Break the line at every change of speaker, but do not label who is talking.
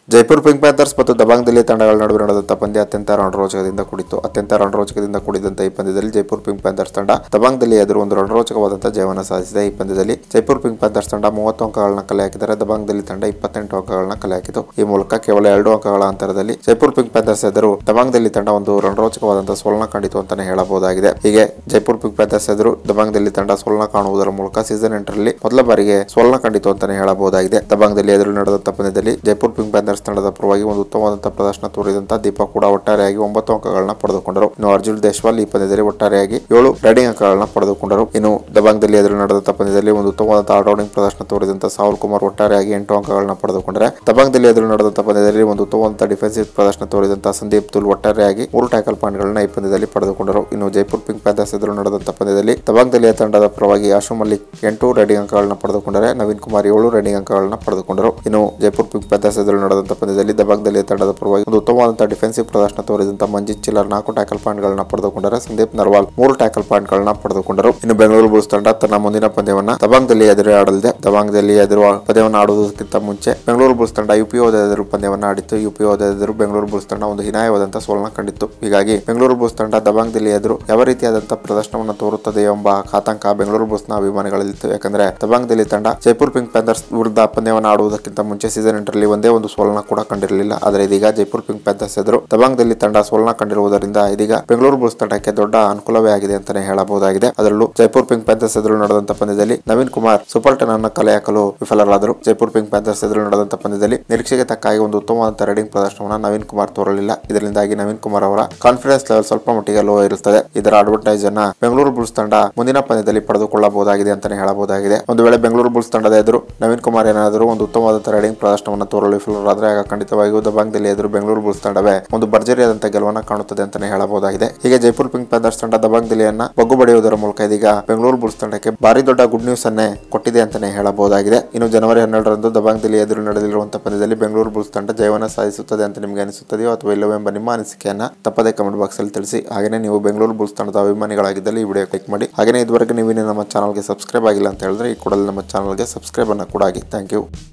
Jaipur pink panthers ಮತ್ತು ದಬಾಂಗ್ ದಿಲ್ಲಿ ತಂಡಗಳ ನಡುವೆ ನಡೆದಂತ ಪಂದ್ಯ ಅತ್ಯಂತ ರಣರೋಚಕದಿಂದ ಕೂಡಿತ್ತು ಅತ್ಯಂತ ರಣರೋಚಕದಿಂದ ಕೂಡಿದಂತ ಈ ಪಂದ್ಯದಲ್ಲಿ ಜೈಪುರ್ ಪಿಂಕ್ ಪ್ಯಾಂಥರ್ಸ್ ತಂಡ ದಬಾಂಗ್ ದಿಲ್ಲಿ ಎದುರು ಒಂದು ರಣರೋಚಕವಾದಂತಹ ಜಯವನ್ನು ಸಾಧಿಸಿದೆ ಈ ಪಂದ್ಯದಲ್ಲಿ ಜೈಪುರ್ ಪಿಂಕ್ ಪ್ಯಾಂಥರ್ಸ್ ತಂಡ ಮೂವತ್ತು ಅಂಕಗಳನ್ನ ಕಲೆ ಹಾಕಿದರೆ ದಬಾಂಗ್ ದಿಲ್ಲಿ ತಂಡ ಇಪ್ಪತ್ತೆಂಟು ಅಂಕಗಳನ್ನ ಕಲೆ ಹಾಕಿತು ಈ ಮೂಲಕ ಕೇವಲ ಎರಡು ಅಂಕಗಳ ಅಂತರದಲ್ಲಿ ಜೈಪುರ್ ಪಿಂಕ್ ಪ್ಯಾಂಥರ್ಸ್ ಎದುರು ದಬಾಂಗ್ ದಿಲ್ಲಿ ತಂಡ ಒಂದು ರಣರೋಚಕವಾದಂತಹ ಸೋಲನ ಕಂಡಿತು ಅಂತಾನೆ ಹೇಳಬಹುದಾಗಿದೆ ಹೀಗೆ ಜೈಪುರ್ ಪಿಂಕ್ ಪ್ಯಾಂಥರ್ಸ್ ಎದುರು ದಬಾಂಗ್ ದಿಲ್ಲಿ ತಂಡ ಸೋಲನ ಕಾಣುವುದರ ಮೂಲಕ ಸೀಸನ್ ಎಂಟರಲ್ಲಿ ಮೊದಲ ಬಾರಿಗೆ ಸೋಲನ ಕಂಡಿತು ಅಂತಾನೆ ಹೇಳಬಹುದಾಗಿದೆ ದಬಾಂಗ್ ದಿಲ್ಲಿ ಎದುರು ನಡೆದಂತ ಪಂದ್ಯದಲ್ಲಿ ಜೈಪುರ್ ಪಿಂಕ್ ಪ್ಯಾಂಥರ್ಸ್ ತಂಡದ ಪರವಾಗಿ ಒಂದು ಉತ್ತಮವಾದಂತಹ ಪ್ರದರ್ಶನ ತೋರಿದಂತ ದೀಪಕ್ ಕೂಡ ಒಟ್ಟಾರೆಯಾಗಿ ಒಂಬತ್ತು ಅಂಕಗಳನ್ನ ಪಡೆದುಕೊಂಡರು ಇನ್ನು ಅರ್ಜುನ್ ದೇಶ್ವಾಲ್ ಈ ಪಂದ್ಯದಲ್ಲಿ ಒಟ್ಟಾರೆಯಾಗಿ ಏಳು ರೈಡಿಂಗ್ ಅಂಕಗಳನ್ನ ಪಡೆದುಕೊಂಡರು ಇನ್ನು ದಬಾಂಗ್ ದಿಲ್ಲಿ ಎದುರು ನಡೆದಂತ ಪಂದ್ಯದಲ್ಲಿ ಒಂದು ಉತ್ತಮವಾದಂತಹ ಆಲ್ರೌಂಡಿಂಗ್ ಪ್ರದರ್ಶನ ತೋರಿದಂತ ಸಾಹುಲ್ ಕುಮಾರ್ ಒಟ್ಟಾರೆಯಾಗಿ ಎಂಟು ಅಂಕಗಳನ್ನ ಪಡೆದುಕೊಂಡರೆ ದಬಾಂಗ್ ದಿಲ್ಲಿ ಎದುರು ನಡೆದಂತ ಪಂದ್ಯದಲ್ಲಿ ಒಂದು ಉತ್ತಮವಾದಂತಹ ಡಿಫೆನ್ಸಿವ್ ಪ್ರದರ್ಶನ ತೋರಿದಂತ ಸಂದೀಪ್ ತುಲ್ ಒಟ್ಟಾರೆಯಾಗಿ ಮೂರು ಟ್ಯಾಕಲ್ ಪಾಯಿಂಟ್ಗಳನ್ನ ಈ ಪಂದ್ಯದಲ್ಲಿ ಪಡೆದುಕೊಂಡರು ಇನ್ನು ಜೈಪುರ್ ಪಿಂಕ್ ಪ್ಯಾಂಥರ್ಸ್ ಎದುರು ನಡೆದಂತ ಪಂದ್ಯದಲ್ಲಿ ದಬಾಂಗ್ ದಿಲ್ಲಿಯ ತಂಡದ ಪರವಾಗಿ ಆಶು ಮಲ್ಲಿಕ್ ಎಂಟು ರೈಡಿಂಗ್ ಅಂಕಗಳನ್ನ ಪಡೆದುಕೊಂಡರೆ ನವೀನ್ ಕುಮಾರ್ ಏಳು ರೈಡಿಂಗ್ ಅಂಕಗಳನ್ನ ಪಡೆದುಕೊಂಡರು ಇನ್ನು ಜೈಪುರ್ ಪಿಂಕ್ ಪ್ಯಾಂಥರ್ಸ್ ಎದುರು ನಡೆದಂತ ಪಂದ್ಯದಲ್ಲಿ ದಬಾಂಗ್ ದಿಲ್ಲಿಯ ತಂಡದ ಪರವಾಗಿ ಒಂದು ಉತ್ತಮವಾದಂತಹ ಡಿಫೆನ್ಸಿವ್ ಪ್ರದರ್ಶನ ತೋರಿದಂತ ಮಂಜಿತ್ ಚಿಲ್ಲರ್ ನಾಲ್ಕು ಟ್ಯಾಕಲ್ ಪಾಯಿಂಟ್ಗಳನ್ನ ಪಡೆದುಕೊಂಡರೆ ಸಂದೀಪ್ ನರ್ವಾಲ್ ಮೂರು ಟ್ಯಾಕಲ್ ಪಾಯಿಂಟ್ಗಳನ್ನ ಪಡೆದುಕೊಂಡರು ಇನ್ನು ಬೆಂಗಳೂರು ಬುಲ್ಸ್ ತಂಡ ತನ್ನ ಮುಂದಿನ ಪಂದ್ಯವನ್ನ ದಬಾಂಗ್ ದಿಲ್ಲಿ ಎದುರು ಆಡಲಿದೆ ದಬಾಂಗ್ ದಿಲ್ಲಿ ಎದುರು ಪಂದ್ಯವನ್ನು ಆಡುವುದಕ್ಕಿಂತ ಮುಂಚೆ ಬೆಂಗಳೂರು ಬುಲ್ಸ್ ತಂಡ ಯುಪಿಒ ಎದುರು ಪಂದ್ಯವನ್ನ ಆಡಿತ್ತು ಯುಪಿಒ ಎದುರು ಬೆಂಗಳೂರು ಬುಲ್ಸ್ ತಂಡ ಒಂದು ಹಿನಾಯವಾದಂತಹ ಸೋಲನ್ನ ಕಂಡಿತ್ತು ಹೀಗಾಗಿ ಬೆಂಗಳೂರು ಬುಲ್ಸ್ ತಂಡ ದಬಾಂಗ್ ದಿಲ್ಲಿ ಎದುರು ಯಾವ ರೀತಿಯಾದಂತಹ ಪ್ರದರ್ಶನವನ್ನು ತೋರುತ್ತದೆ ಎಂಬ ಆತಂಕ ಬೆಂಗಳೂರು ಬುಲ್ಸ್ನ ಅಭಿಮಾನಿಗಳಲ್ಲಿತ್ತು ಯಾಕಂದ್ರೆ ದಬಾಂಗ್ ದಿಲ್ಲಿ ತಂಡ ಜೈಪುರ್ ಪಿಂಕ್ ಪ್ಯಾಂಥರ್ಸ್ ವಿರುದ್ಧ ಪಂದ್ಯವನ್ನು ಆಡುವುದಕ್ಕಿಂತ ಮುಂಚೆ ಸೀಸನ್ ಎಂಟರಲ್ಲಿ ಒಂದೇ ಒಂದು ಸೋಲನ್ನ ಕೂಡ ಕಂಡಿರಲಿಲ್ಲ ಆದರೆ ಇದೀಗ ಜೈಪುರ್ ಪಿಂಕ್ ಪ್ಯಾಂಥರ್ಸ್ ಎದುರು ದಬಾಂಗ್ ದಿಲ್ಲಿ ತಂಡ ಸೋಲನ್ನ ಕಂಡಿರುವುದರಿಂದ ಇದೀಗ ಬೆಂಗಳೂರು ಬುಲ್ಸ್ ತಂಡಕ್ಕೆ ದೊಡ್ಡ ಅನುಕೂಲವೇ ಆಗಿದೆ ಅಂತಾನೆ ಹೇಳಬಹುದಾಗಿದೆ ಅದರಲ್ಲೂ ಜೈಪುರ್ ಪಿಂಕ್ ಪ್ಯಾಂಥರ್ಸ್ ಎದುರು ನಡೆದಂತ ಪಂದ್ಯದಲ್ಲಿ ನವೀನ್ ಕುಮಾರ್ ಸೂಪರ್ ಟೆನ್ ಅನ್ನು ಕಲೆ ಹಾಕಲು ವಿಫಲರಾದರು ಜೈಪುರ್ ಪಿಂಕ್ ಪ್ಯಾಂಥರ್ಸ್ ಎದುರು ನಡೆದಂತ ಪಂದ್ಯದಲ್ಲಿ ನಿರೀಕ್ಷೆಗೆ ತಕ್ಕ ಹಾಗೆ ಒಂದು ಉತ್ತಮವಾದ ರೈಡಿಂಗ್ ಪ್ರದರ್ಶನವನ್ನು ನವೀನ್ ಕುಮಾರ್ ತೋರಲಿಲ್ಲ ಇದರಿಂದಾಗಿ ನವೀನ್ ಕುಮಾರ್ ಅವರ ಕಾನ್ಫಿಡೆನ್ಸ್ ಲೆವೆಲ್ ಸ್ವಲ್ಪ ಮಟ್ಟಿಗೆ ಲೋ ಇರುತ್ತದೆ ಇದರ ಅಡ್ವರ್ಟೈಸ್ ಅನ್ನ ಬೆಂಗಳೂರು ಬುಲ್ಸ್ ತಂಡ ಮುಂದಿನ ಪಂದ್ಯದಲ್ಲಿ ಪಡೆದುಕೊಳ್ಳಬಹುದಾಗಿದೆ ಅಂತಾನೆ ಹೇಳಬಹುದಾಗಿದೆ ಒಂದು ವೇಳೆ ಬೆಂಗಳೂರು ಬುಲ್ಸ್ ತಂಡದ ಎದುರು ನವೀನ್ ಕುಮಾರ್ ಏನಾದರೂ ಒಂದು ಉತ್ತಮವಾದ ರೈಡಿಂಗ್ ಪ್ರದರ್ಶನವನ್ನು ತೋರಲು ವಿಫಲರಾದರೆ ಆಗ ಖಂಡಿತವಾಗಿಯೂ ದಬಾಂಗ್ ದಿಲ್ಲಿ ಎದುರು ಬೆಂಗಳೂರು ಬುಲ್ಸ್ ತಂಡವೇ ಒಂದು ಭರ್ಜರಿಯಾದಂತಹ ಗೆಲುವನ್ನ ಕಾಣುತ್ತದೆ ಅಂತಾನೆ ಹೇಳಬಹುದಾಗಿದೆ ಹೀಗೆ ಜೈಪುರ್ ಪಿಂಕ್ ಪ್ಯಾಂಥರ್ಸ್ ತಂಡ ದಬಾಂಗ್ ದಿಲ್ಲಿಯನ್ನ ಬಗ್ಗು ಬಡಿಯುವುದರ ಮೂಲಕ ಇದೀಗ ಬೆಂಗಳೂರು ಬುಲ್ಸ್ ತಂಡಕ್ಕೆ ಭಾರಿ ದೊಡ್ಡ ಗುಡ್ ನ್ಯೂಸ್ ಅನ್ನೇ ಕೊಟ್ಟಿದೆ ಅಂತಾನೆ ಹೇಳಬಹುದಾಗಿದೆ ಇನ್ನು ಜನವರಿ ಹನ್ನೆರಡರಂದು ದಬಾಂಗ್ ದಿಲ್ಲಿ ಎದುರು ನಡೆದಿರುವಂತಹ ಪಂದ್ಯದಲ್ಲಿ ಬೆಂಗಳೂರು ಬುಲ್ಸ್ ತಂಡ ಜಯವನ್ನು ಸಾಧಿಸುತ್ತದೆ ಅಂತ ನಿಮಗೆ ಅನಿಸುತ್ತದೆಯೋ ಅಥವಾ ಇಲ್ಲವೋ ಎಂಬ ನಿಮ್ಮ ಅನಿಸಿಕೆಯನ್ನ ತಪ್ಪದೇ ಕಮೆಂಟ್ ಬಾಕ್ಸ್ ಅಲ್ಲಿ ತಿಳಿಸಿ ಹಾಗೆಯೇ ನೀವು ಬೆಂಗಳೂರು ಬುಲ್ಸ್ ತಂಡದ ಅಭಿಮಾನಿಗಳಾಗಿದ್ದಲ್ಲಿ ಈ ವಿಡಿಯೋ ಕ್ಲಿಕ್ ಮಾಡಿ ಹಾಗೆಯೇ ಇದುವರೆಗೆ ನೀವು ಇನ್ನೂ ನಮ್ಮ ಚಾನಲ್ಗೆ ಸಬ್ಸ್ಕ್ರೈಬ್ ಆಗಿಲ್ಲ ಅಂತ ಹೇಳಿದ್ರೆ ಈ ಕೂಡಲೇ ನಮ್ಮ ಚಾನಲ್ಗೆ ಸಬ್ಸ್ಕ್ರೈಬ್ ಅನ್ನ ಕೂಡ ಆಗಿ ಥ್ಯಾಂಕ್ ಯು